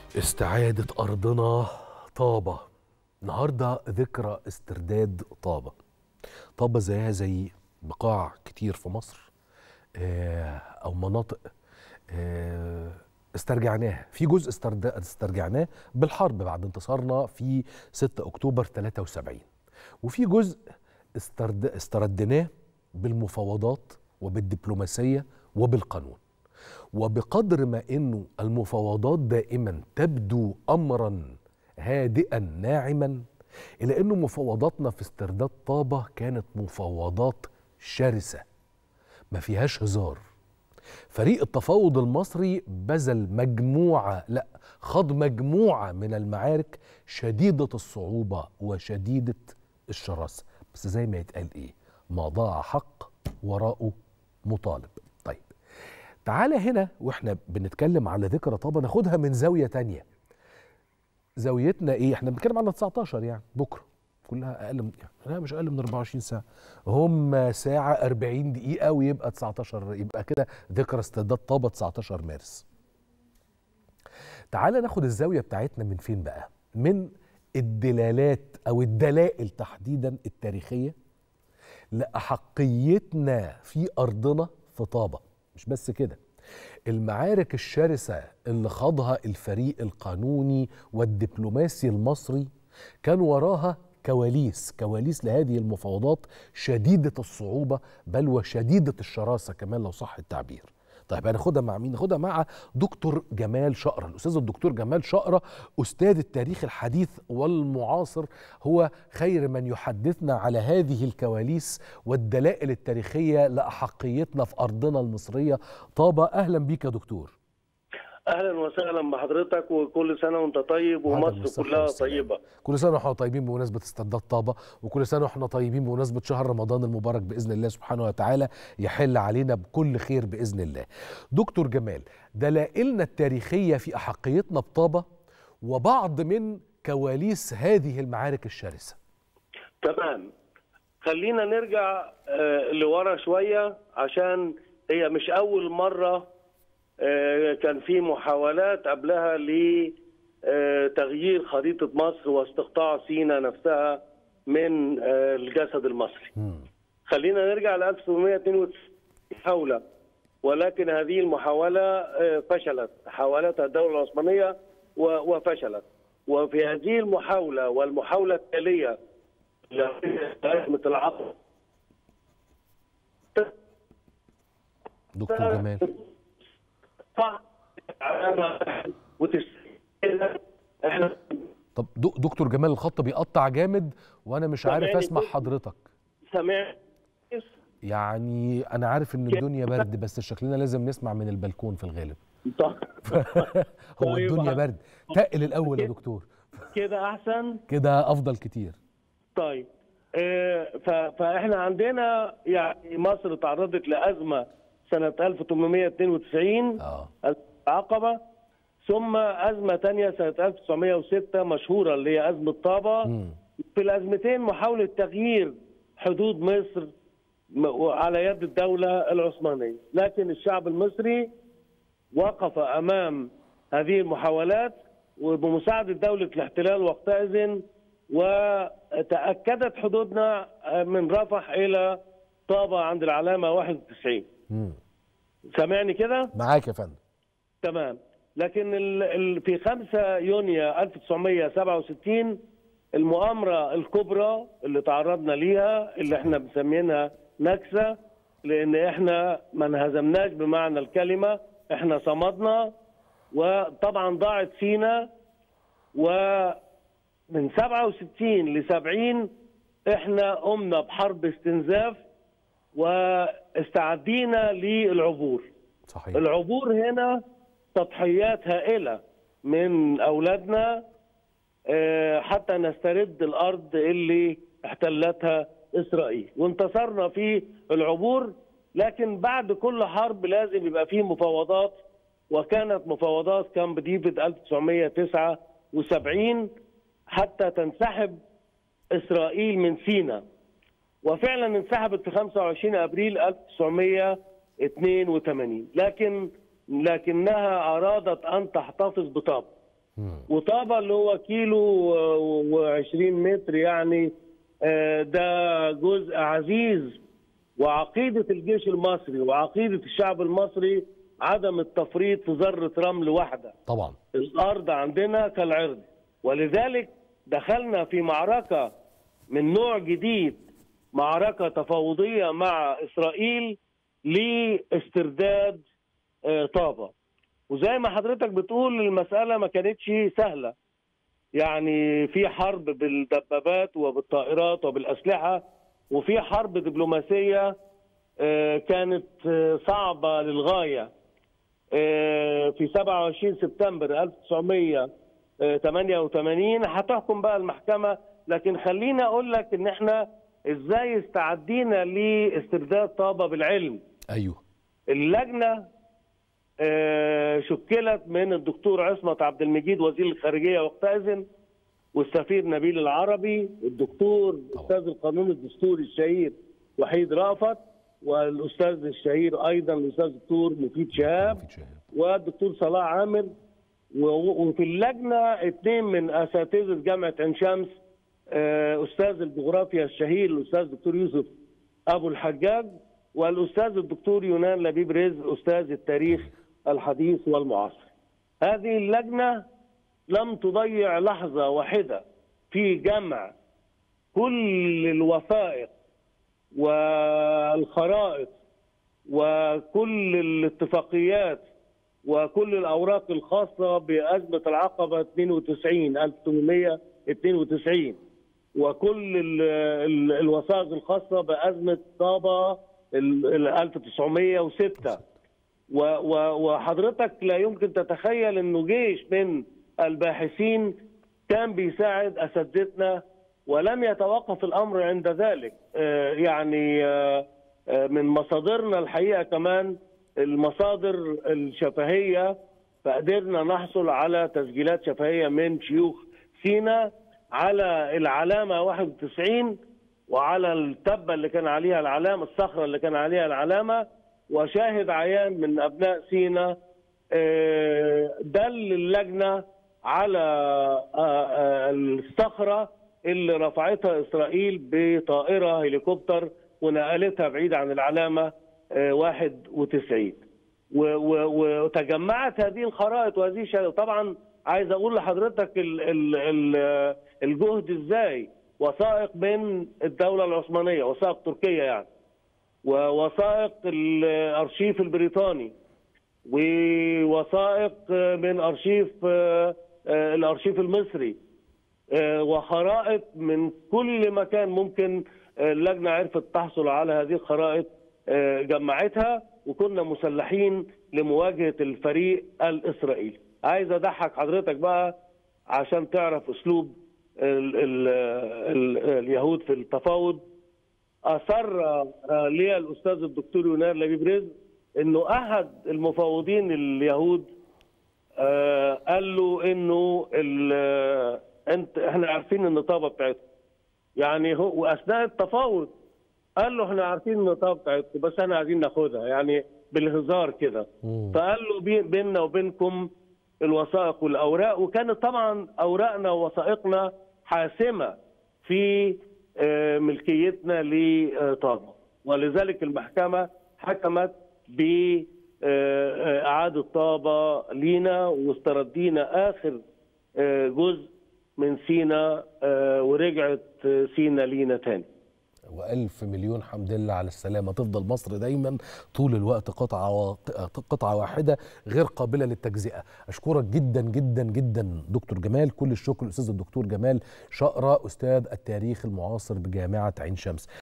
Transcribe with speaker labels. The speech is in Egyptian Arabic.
Speaker 1: استعادة أرضنا طابة النهاردة ذكرى استرداد طابة طابة زيها زي بقاع كتير في مصر آه، أو مناطق آه، استرجعناها في جزء استرد- استرجعناه بالحرب بعد انتصارنا في 6 أكتوبر 73 وفي جزء استرد استردناه بالمفاوضات وبالدبلوماسية وبالقانون وبقدر ما انه المفاوضات دائما تبدو امرا هادئا ناعما الا انه مفاوضاتنا في استرداد طابه كانت مفاوضات شرسه ما فيهاش هزار فريق التفاوض المصري بذل مجموعه لا خاض مجموعه من المعارك شديده الصعوبه وشديده الشراسه بس زي ما يتقال ايه ما ضاع حق وراءه مطالب طيب تعالى هنا واحنا بنتكلم على ذكرى طابة ناخدها من زاوية تانية زاويتنا ايه احنا بنتكلم على 19 يعني بكرة كلها اقل من يعني لا مش اقل من 24 ساعة هم ساعة 40 دقيقة ويبقى 19 يبقى كده ذكرى استرداد طابة 19 مارس تعالى ناخد الزاوية بتاعتنا من فين بقى من الدلالات او الدلائل تحديدا التاريخية لأحقيتنا في أرضنا في طابة مش بس كده المعارك الشرسة اللي خاضها الفريق القانوني والدبلوماسي المصري كان وراها كواليس كواليس لهذه المفاوضات شديدة الصعوبة بل وشديدة الشراسة كمان لو صح التعبير طيب هناخدها مع مين؟ ناخدها مع دكتور جمال شقرة، الأستاذ الدكتور جمال شقرة أستاذ التاريخ الحديث والمعاصر هو خير من يحدثنا على هذه الكواليس والدلائل التاريخية لأحقيتنا في أرضنا المصرية طابة أهلا بيك يا دكتور
Speaker 2: اهلا وسهلا بحضرتك وكل سنه وانت طيب
Speaker 1: وعدم
Speaker 2: ومصر
Speaker 1: الصحة
Speaker 2: كلها
Speaker 1: والسلامة.
Speaker 2: طيبه
Speaker 1: كل سنة واحنا طيبين بمناسبة استرداد طابة وكل سنة واحنا طيبين بمناسبة شهر رمضان المبارك بإذن الله سبحانه وتعالى يحل علينا بكل خير بإذن الله دكتور جمال دلائلنا التاريخية في أحقيتنا بطابة وبعض من كواليس هذه المعارك الشرسة
Speaker 2: تمام خلينا نرجع آه، لورا شويه عشان هي مش اول مره آه، كان في محاولات قبلها لتغيير خريطه مصر واستقطاع سينا نفسها من آه، الجسد المصري خلينا نرجع ل 1892 محاولة ولكن هذه المحاولة آه، فشلت حاولتها الدولة العثمانية و- وفشلت وفي هذه المحاولة والمحاولة التالية لأزمة العقل
Speaker 1: دكتور جمال
Speaker 2: احنا
Speaker 1: طب دك- دكتور جمال الخط بيقطع جامد وأنا مش عارف
Speaker 2: سامعني
Speaker 1: أسمع
Speaker 2: دكتور؟
Speaker 1: حضرتك
Speaker 2: سمعنا
Speaker 1: يعني أنا عارف إن الدنيا برد بس شكلنا لازم نسمع من البلكون في الغالب هو
Speaker 2: طيب.
Speaker 1: الدنيا برد تقل الأول يا دكتور
Speaker 2: كده أحسن
Speaker 1: كده أفضل كتير
Speaker 2: طيب آه، ف- فاحنا عندنا يعني مصر تعرضت لازمه سنه 1892
Speaker 1: اه
Speaker 2: العقبه ثم ازمه ثانيه سنه 1906 مشهوره اللي هي ازمه طابه
Speaker 1: مم.
Speaker 2: في الازمتين محاوله تغيير حدود مصر م- على يد الدوله العثمانيه لكن الشعب المصري وقف امام هذه المحاولات وبمساعده دوله الاحتلال وقتئذ وتاكدت حدودنا من رفح الى طابه عند العلامه 91
Speaker 1: مم.
Speaker 2: سامعني كده؟
Speaker 1: معاك يا فندم
Speaker 2: تمام لكن ال ال في 5 يونيو 1967 المؤامرة الكبرى اللي تعرضنا ليها اللي احنا مسمينها نكسة لأن احنا ما انهزمناش بمعنى الكلمة احنا صمدنا وطبعا ضاعت سينا ومن 67 ل 70 احنا قمنا بحرب استنزاف واستعدينا للعبور
Speaker 1: صحيح
Speaker 2: العبور هنا تضحيات هائلة من أولادنا آه، حتى نسترد الأرض اللي احتلتها إسرائيل وانتصرنا في العبور لكن بعد كل حرب لازم يبقى فيه مفاوضات وكانت مفاوضات كامب ديفيد 1979 حتى تنسحب إسرائيل من سيناء وفعلا انسحبت في 25 ابريل 1982 لكن لكنها ارادت ان تحتفظ بطابا وطابة اللي هو كيلو و20 متر يعني آه، ده جزء عزيز وعقيدة الجيش المصري وعقيدة الشعب المصري عدم التفريط في ذرة رمل واحدة
Speaker 1: طبعا
Speaker 2: الارض عندنا كالعرض ولذلك دخلنا في معركه من نوع جديد معركه تفاوضيه مع اسرائيل لاسترداد آه، طابه وزي ما حضرتك بتقول المساله ما كانتش سهله يعني في حرب بالدبابات وبالطائرات وبالاسلحه وفي حرب دبلوماسيه آه، كانت آه، صعبه للغايه آه، في 27 سبتمبر 1988 هتحكم بقى المحكمة لكن خليني أقول لك إن إحنا إزاي استعدينا لاسترداد طابة بالعلم
Speaker 1: ايوه
Speaker 2: اللجنة آه، شكلت من الدكتور عصمت عبد المجيد وزير الخارجية وقتئذ والسفير نبيل العربي والدكتور أستاذ القانون الدستوري الشهير وحيد رأفت والأستاذ الشهير أيضا الأستاذ الدكتور مفيد شهاب
Speaker 1: في شهاب
Speaker 2: والدكتور صلاح عامر و- وفي اللجنه اثنين من اساتذه جامعه عين شمس آه، استاذ الجغرافيا الشهير الاستاذ الدكتور يوسف ابو الحجاج والاستاذ الدكتور يونان لبيب رزق استاذ التاريخ الحديث والمعاصر. هذه اللجنه لم تضيع لحظه واحده في جمع كل الوثائق والخرائط وكل الاتفاقيات وكل الاوراق الخاصه بازمه العقبه 92 1892 وكل ال- ال- الوثائق الخاصه بازمه طابه ال- ال- 1906 و- و- وحضرتك لا يمكن تتخيل انه جيش من الباحثين كان بيساعد اساتذتنا ولم يتوقف الامر عند ذلك آه، يعني آه، آه، من مصادرنا الحقيقه كمان المصادر الشفهيه فقدرنا نحصل على تسجيلات شفهيه من شيوخ سينا على العلامه 91 وعلى التبه اللي كان عليها العلامه الصخره اللي كان عليها العلامه وشاهد عيان من ابناء سينا آه، دل اللجنه على آه، آه، الصخره اللي رفعتها اسرائيل بطائره هليكوبتر ونقلتها بعيد عن العلامه آه، 91 و- و- وتجمعت هذه الخرائط وهذه الشهادات طبعا عايز اقول لحضرتك ال ال ال الجهد ازاي وثائق من الدوله العثمانيه وثائق تركيه يعني ووثائق الارشيف البريطاني ووثائق من ارشيف آه، آه، الارشيف المصري آه، وخرائط من كل مكان ممكن آه، اللجنه عرفت تحصل على هذه الخرائط آه، جمعتها وكنا مسلحين لمواجهه الفريق الاسرائيلي. عايز اضحك حضرتك بقى عشان تعرف اسلوب ال ال ال اليهود في التفاوض اصر آه، لي الاستاذ الدكتور يونان لبيب رزق انه احد المفاوضين اليهود آه، قال له انه ال- انت احنا عارفين النطابه بتاعتكم يعني هو واثناء التفاوض قال له احنا عارفين النطابه بتاعتكم بس احنا عايزين ناخدها يعني بالهزار كده
Speaker 1: مم.
Speaker 2: فقال له بي- بيننا وبينكم الوثائق والاوراق وكانت طبعا اوراقنا ووثائقنا حاسمه في آه، ملكيتنا لطابه ولذلك المحكمه حكمت بإعادة طابة لينا واستردينا آخر آه، جزء من سينا آه، ورجعت آه، سينا لينا تاني
Speaker 1: والف مليون حمد لله على السلامه تفضل مصر دايما طول الوقت قطعه و... قطعه واحده غير قابله للتجزئه اشكرك جدا جدا جدا دكتور جمال كل الشكر الاستاذ الدكتور جمال شقره استاذ التاريخ المعاصر بجامعه عين شمس